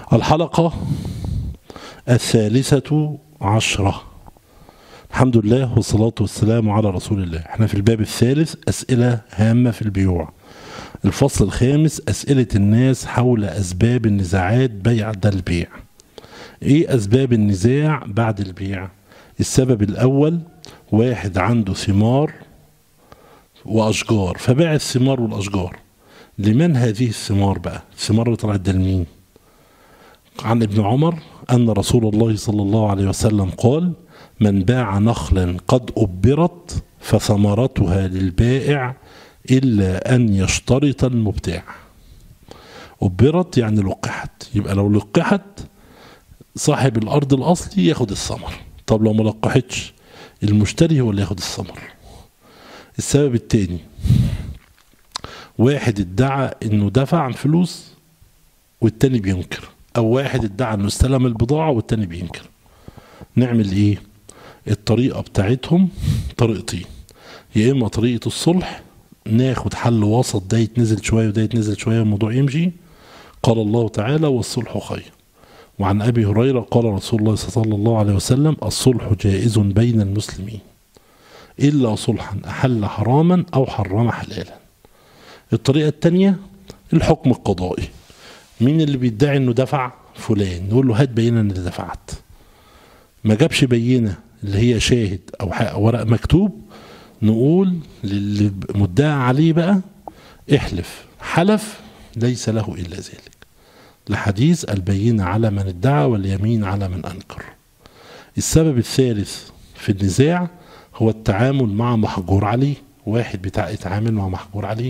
الحلقة الثالثة عشرة الحمد لله والصلاة والسلام على رسول الله احنا في الباب الثالث أسئلة هامة في البيوع الفصل الخامس أسئلة الناس حول أسباب النزاعات بعد البيع ايه أسباب النزاع بعد البيع السبب الأول واحد عنده ثمار وأشجار فباع الثمار والأشجار لمن هذه الثمار بقى الثمار اللي طلعت ده لمين عن ابن عمر أن رسول الله صلى الله عليه وسلم قال من باع نخلا قد أبرت فثمرتها للبائع إلا أن يشترط المبتاع أبرت يعني لقحت يبقى لو لقحت صاحب الأرض الأصلي ياخد الثمر طب لو ما لقحتش المشتري هو اللي ياخد الثمر السبب التاني واحد ادعى انه دفع فلوس والتاني بينكر او واحد ادعى انه استلم البضاعة والتاني بينكر نعمل ايه الطريقة بتاعتهم طريقتين يا اما طريقة الصلح ناخد حل وسط ده يتنزل شوية وده يتنزل شوية الموضوع يمشي قال الله تعالى والصلح خير وعن ابي هريرة قال رسول الله صلى الله عليه وسلم الصلح جائز بين المسلمين الا صلحا احل حراما او حرم حلالا الطريقة التانية الحكم القضائي مين اللي بيدعي انه دفع فلان نقول له هات بينة ان دفعت ما جابش بينة اللي هي شاهد او ورق مكتوب نقول للي مدعى عليه بقى احلف حلف ليس له الا ذلك لحديث البينة على من ادعى واليمين على من انكر السبب الثالث في النزاع هو التعامل مع محجور عليه واحد بتاع يتعامل مع محجور عليه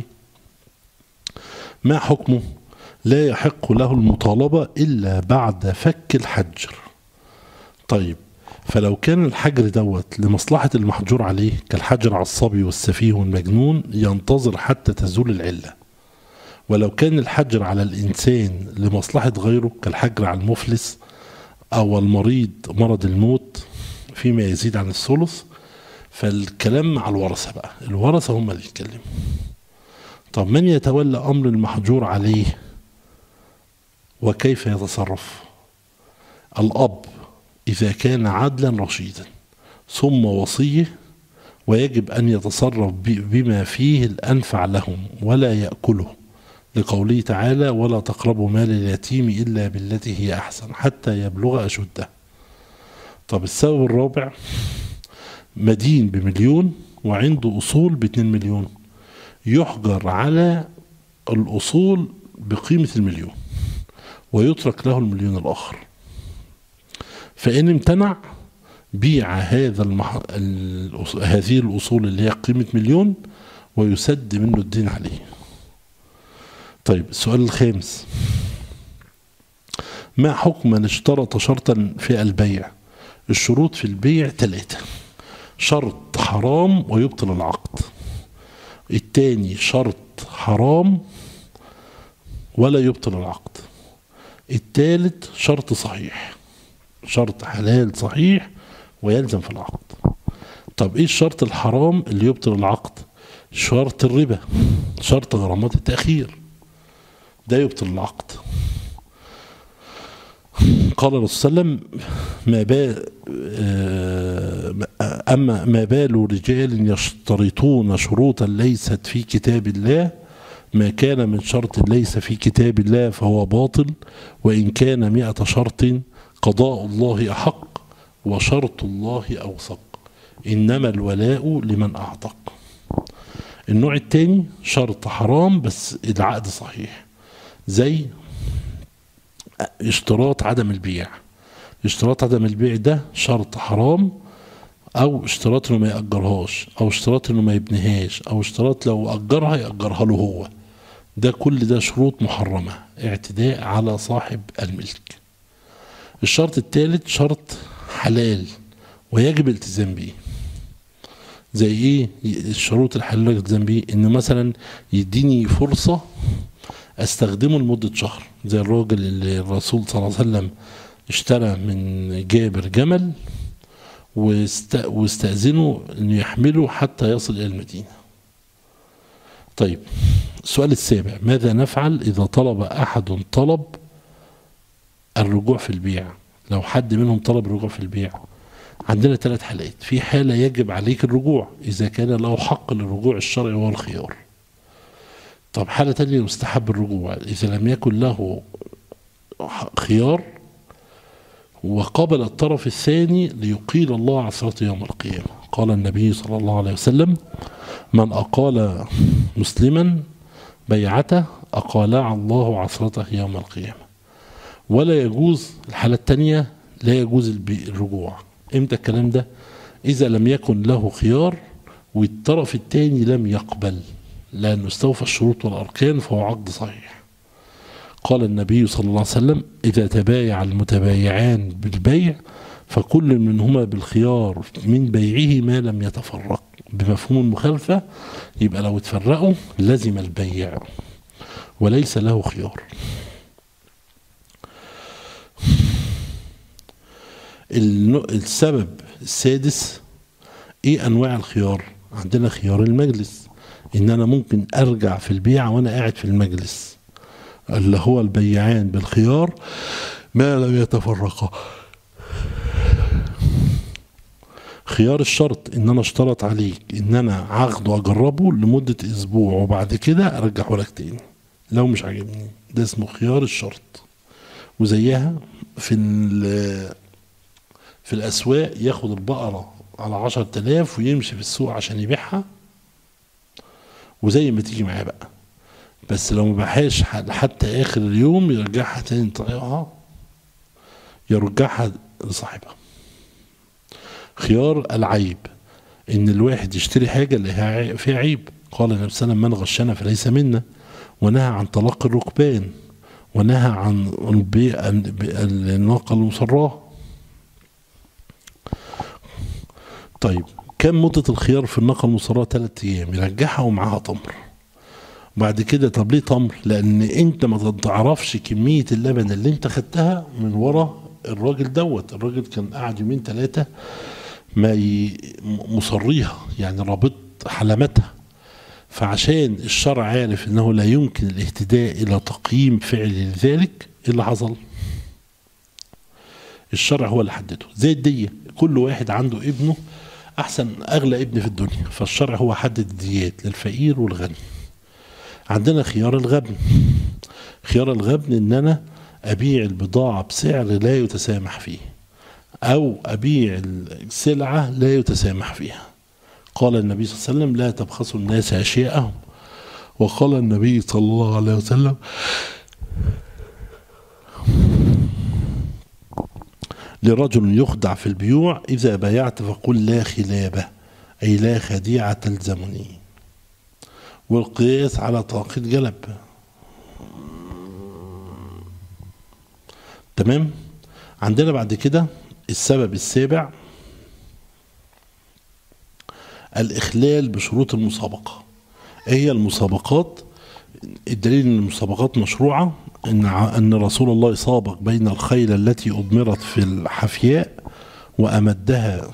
ما حكمه لا يحق له المطالبة إلا بعد فك الحجر طيب فلو كان الحجر دوت لمصلحة المحجور عليه كالحجر على الصبي والسفيه والمجنون ينتظر حتى تزول العلة ولو كان الحجر على الإنسان لمصلحة غيره كالحجر على المفلس أو المريض مرض الموت فيما يزيد عن الثلث فالكلام مع الورثة بقى الورثة هم اللي يتكلموا طب من يتولى أمر المحجور عليه وكيف يتصرف الأب إذا كان عدلا رشيدا ثم وصيه ويجب أن يتصرف بما فيه الأنفع لهم ولا يأكله لقوله تعالى ولا تقربوا مال اليتيم إلا بالتي هي أحسن حتى يبلغ أشده طب السبب الرابع مدين بمليون وعنده أصول باتنين مليون يحجر على الأصول بقيمة المليون ويترك له المليون الآخر فإن امتنع بيع هذا المح... الأص... هذه الأصول اللي هي قيمة مليون ويسد منه الدين عليه طيب السؤال الخامس ما حكم من اشترط شرطا في البيع الشروط في البيع ثلاثة شرط حرام ويبطل العقد التاني شرط حرام ولا يبطل العقد التالت شرط صحيح شرط حلال صحيح ويلزم في العقد طب ايه الشرط الحرام اللي يبطل العقد شرط الربا شرط غرامات التأخير ده يبطل العقد قال الرسول صلى الله عليه وسلم ما بال أما ما بال رجال يشترطون شروطا ليست في كتاب الله ما كان من شرط ليس في كتاب الله فهو باطل وإن كان مئة شرط قضاء الله أحق وشرط الله أوثق إنما الولاء لمن أعتق النوع الثاني شرط حرام بس العقد صحيح زي اشتراط عدم البيع اشتراط عدم البيع ده شرط حرام او اشتراط انه ما يأجرهاش او اشتراط انه ما يبنيهاش او اشتراط لو أجرها يأجرها له هو ده كل ده شروط محرمة اعتداء على صاحب الملك الشرط الثالث شرط حلال ويجب الالتزام به زي ايه الشروط الحلال الالتزام به ان مثلا يديني فرصة استخدمه لمدة شهر زي الراجل اللي الرسول صلى الله عليه وسلم اشترى من جابر جمل واست... واستأذنه انه يحمله حتى يصل الى المدينة طيب السؤال السابع ماذا نفعل اذا طلب احد طلب الرجوع في البيع لو حد منهم طلب الرجوع في البيع عندنا ثلاث حالات في حالة يجب عليك الرجوع إذا كان له حق للرجوع الشرعي وهو الخيار طب حالة تانية مستحب الرجوع إذا لم يكن له خيار وقبل الطرف الثاني ليقيل الله عثرته يوم القيامة قال النبي صلى الله عليه وسلم من أقال مسلما بيعته أقالع الله عثرته يوم القيامة ولا يجوز الحالة الثانية لا يجوز البي- الرجوع امتى الكلام ده إذا لم يكن له خيار والطرف الثاني لم يقبل لأنه استوفى الشروط والأركان فهو عقد صحيح قال النبي صلى الله عليه وسلم إذا تبايع المتبايعان بالبيع فكل منهما بالخيار من بيعه ما لم يتفرق بمفهوم المخالفة يبقى لو اتفرقوا لزم البيع وليس له خيار النوع- السبب السادس ايه انواع الخيار عندنا خيار المجلس ان انا ممكن ارجع في البيع وانا قاعد في المجلس اللي هو البيعان بالخيار ما لم يتفرقا خيار الشرط ان انا اشترط عليك ان انا عقده اجربه لمدة اسبوع وبعد كده ارجعه لك تاني لو مش عاجبني ده اسمه خيار الشرط وزيها في ال- في الاسواق ياخد البقرة على عشر تلاف ويمشي في السوق عشان يبيعها وزي ما تيجي معاه بقى بس لو ما باعهاش ح- حتى اخر اليوم يرجعها تاني طريقها يرجعها لصاحبها خيار العيب ان الواحد يشتري حاجه اللي هي عي- فيها عيب قال النبي صلى الله عليه وسلم من غشنا فليس منا ونهى عن طلاق الركبان ونهى عن البيع الناقه المصراه طيب كم مدة الخيار في الناقة المصراه ثلاث أيام يرجعها ومعاها تمر بعد كده طب ليه تمر؟ لأن أنت ما تعرفش كمية اللبن اللي أنت خدتها من ورا الراجل دوت، الراجل كان قاعد يومين ثلاثة ما ي... مصريها يعني رابط حلمتها فعشان الشرع عارف انه لا يمكن الاهتداء الى تقييم فعل لذلك ايه اللي حصل؟ الشرع هو اللي حدده زي الدية كل واحد عنده ابنه احسن اغلى ابن في الدنيا فالشرع هو حدد الديات للفقير والغني عندنا خيار الغبن خيار الغبن ان انا ابيع البضاعة بسعر لا يتسامح فيه او ابيع السلعة لا يتسامح فيها قال النبي صلى الله عليه وسلم لا تبخسوا الناس اشياءهم وقال النبي صلى الله عليه وسلم لرجل يخدع في البيوع إذا بايعت فقل لا خلابة أي لا خديعة تلزمني والقياس على طاقة جلب تمام عندنا بعد كده السبب السابع الإخلال بشروط المسابقة إيه هي المسابقات الدليل ان المسابقات مشروعه ان ع- ان رسول الله سابق بين الخيل التي اضمرت في الحفياء وامدها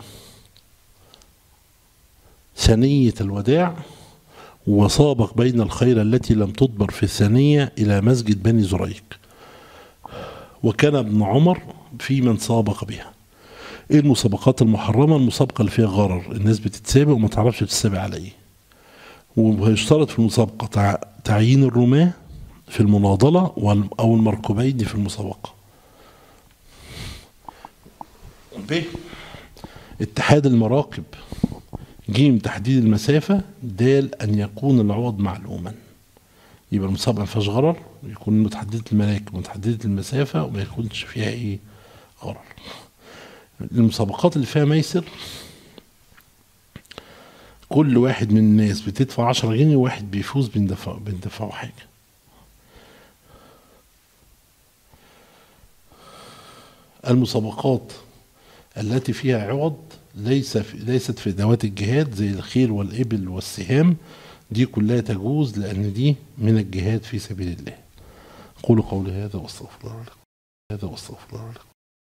ثنيه الوداع وسابق بين الخيل التي لم تضمر في الثانيه الى مسجد بني زريق وكان ابن عمر في من سابق بها ايه المسابقات المحرمه المسابقه اللي فيها غرر الناس بتتسابق وما تعرفش بتتسابق على ايه ويشترط في المسابقة تع- تعيين الرماة في المناضلة وال- أو المركوبين في المسابقة ب اتحاد المراكب جيم تحديد المسافة دال أن يكون العوض معلوما يبقى المسابقة ما فيهاش غرر يكون متحددة المراكب متحددة المسافة وما يكونش فيها إيه غرر المسابقات اللي فيها ميسر كل واحد من الناس بتدفع 10 جنيه وواحد بيفوز بندفع بندفعه حاجة المسابقات التي فيها عوض ليس في ليست في ذوات الجهاد زي الخيل والإبل والسهام دي كلها تجوز لأن دي من الجهاد في سبيل الله قولوا قولي هذا واستغفر الله لكم هذا واستغفر الله لكم